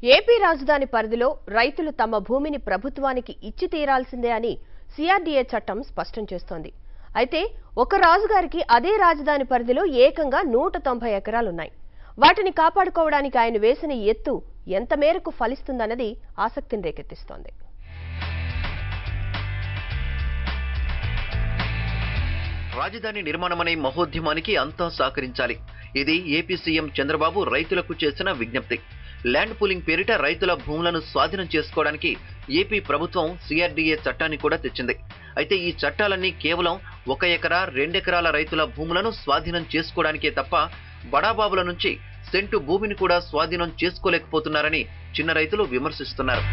AP రాజధాని పరిధిలో రైతులు తమ భూమిని ప్రభుత్వానికి ఇచ్చి తీరాల్సిందే అని సిఆర్డీఏ చట్టం స్పష్టం చేస్తోంది అయితే ఒక రాజుగారికి అదే రాజధాని పరిధిలో ఏకంగా నూట తొంభై ఎకరాలున్నాయి వాటిని కాపాడుకోవడానికి ఆయన వేసిన ఎత్తు ఎంత మేరకు ఫలిస్తుందన్నది ఆసక్తిని రేకెత్తిస్తోంది రాజధాని నిర్మాణమనే మహోద్యమానికి అంతా సహకరించాలి ఇది ఏపీ సీఎం చంద్రబాబు రైతులకు చేసిన విజ్ఞప్తి ల్యాండ్ పూలింగ్ పేరిట రైతుల భూములను స్వాధీనం చేసుకోవడానికి ఏపీ ప్రభుత్వం సిఆర్డీఏ చట్టాన్ని కూడా తెచ్చింది అయితే ఈ చట్టాలన్నీ కేవలం ఒక ఎకరా రెండెకరాల రైతుల భూములను స్వాధీనం చేసుకోవడానికే తప్ప బడాబాబుల నుంచి సెంటు భూమిని కూడా స్వాధీనం చేసుకోలేకపోతున్నారని చిన్న రైతులు విమర్శిస్తున్నారు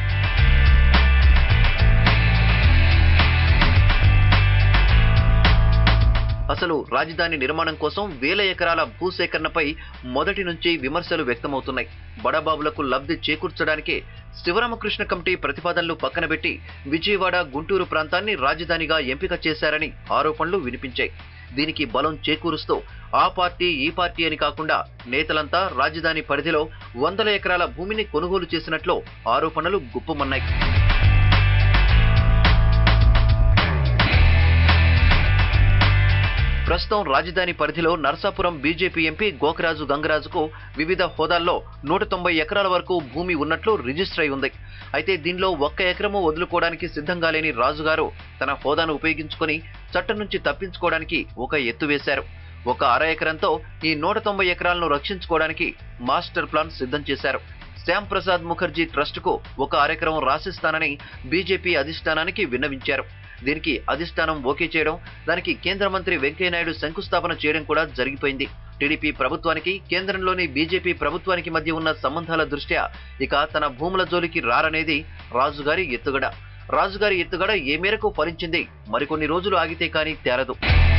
అసలు రాజధాని నిర్మాణం కోసం వేల ఎకరాల భూసేకరణపై మొదటి నుంచి విమర్శలు వ్యక్తమవుతున్నాయి బడబాబులకు లబ్ధి చేకూర్చడానికే శివరామకృష్ణ కమిటీ ప్రతిపాదనలు పక్కన పెట్టి విజయవాడ గుంటూరు ప్రాంతాన్ని రాజధానిగా ఎంపిక చేశారని ఆరోపణలు వినిపించాయి దీనికి బలం చేకూరుస్తూ ఆ పార్టీ ఈ పార్టీ అని కాకుండా నేతలంతా రాజధాని పరిధిలో వందల ఎకరాల భూమిని కొనుగోలు చేసినట్లు ఆరోపణలు గుప్పమన్నాయి ప్రస్తుతం రాజధాని పరిధిలో నర్సాపురం బీజేపీ ఎంపీ గోకరాజు గంగరాజుకు వివిధ హోదాల్లో నూట తొంభై ఎకరాల వరకు భూమి ఉన్నట్లు రిజిస్టర్ అయి ఉంది అయితే దీనిలో ఒక్క ఎకరము వదులుకోవడానికి సిద్ధంగా లేని రాజుగారు తన హోదాను ఉపయోగించుకొని చట్టం నుంచి తప్పించుకోవడానికి ఒక ఎత్తు వేశారు ఒక అర ఎకరంతో ఈ నూట తొంభై ఎకరాలను రక్షించుకోవడానికి మాస్టర్ ప్లాన్ సిద్ధం చేశారు శ్యామ్ ప్రసాద్ ముఖర్జీ ట్రస్టుకు ఒక అరెకరం రాసిస్తానని బీజేపీ అధిష్టానానికి విన్నవించారు దీనికి అధిష్టానం ఓకే చేయడం దానికి కేంద్ర మంత్రి వెంకయ్యనాయుడు శంకుస్థాపన చేయడం కూడా జరిగిపోయింది టీడీపీ ప్రభుత్వానికి కేంద్రంలోని బీజేపీ ప్రభుత్వానికి మధ్య ఉన్న సంబంధాల దృష్ట్యా ఇక తన భూముల జోలికి రారనేది రాజుగారి ఎత్తుగడ రాజుగారి ఎత్తుగడ ఏ మేరకు ఫలించింది మరికొన్ని రోజులు ఆగితే కానీ తేలదు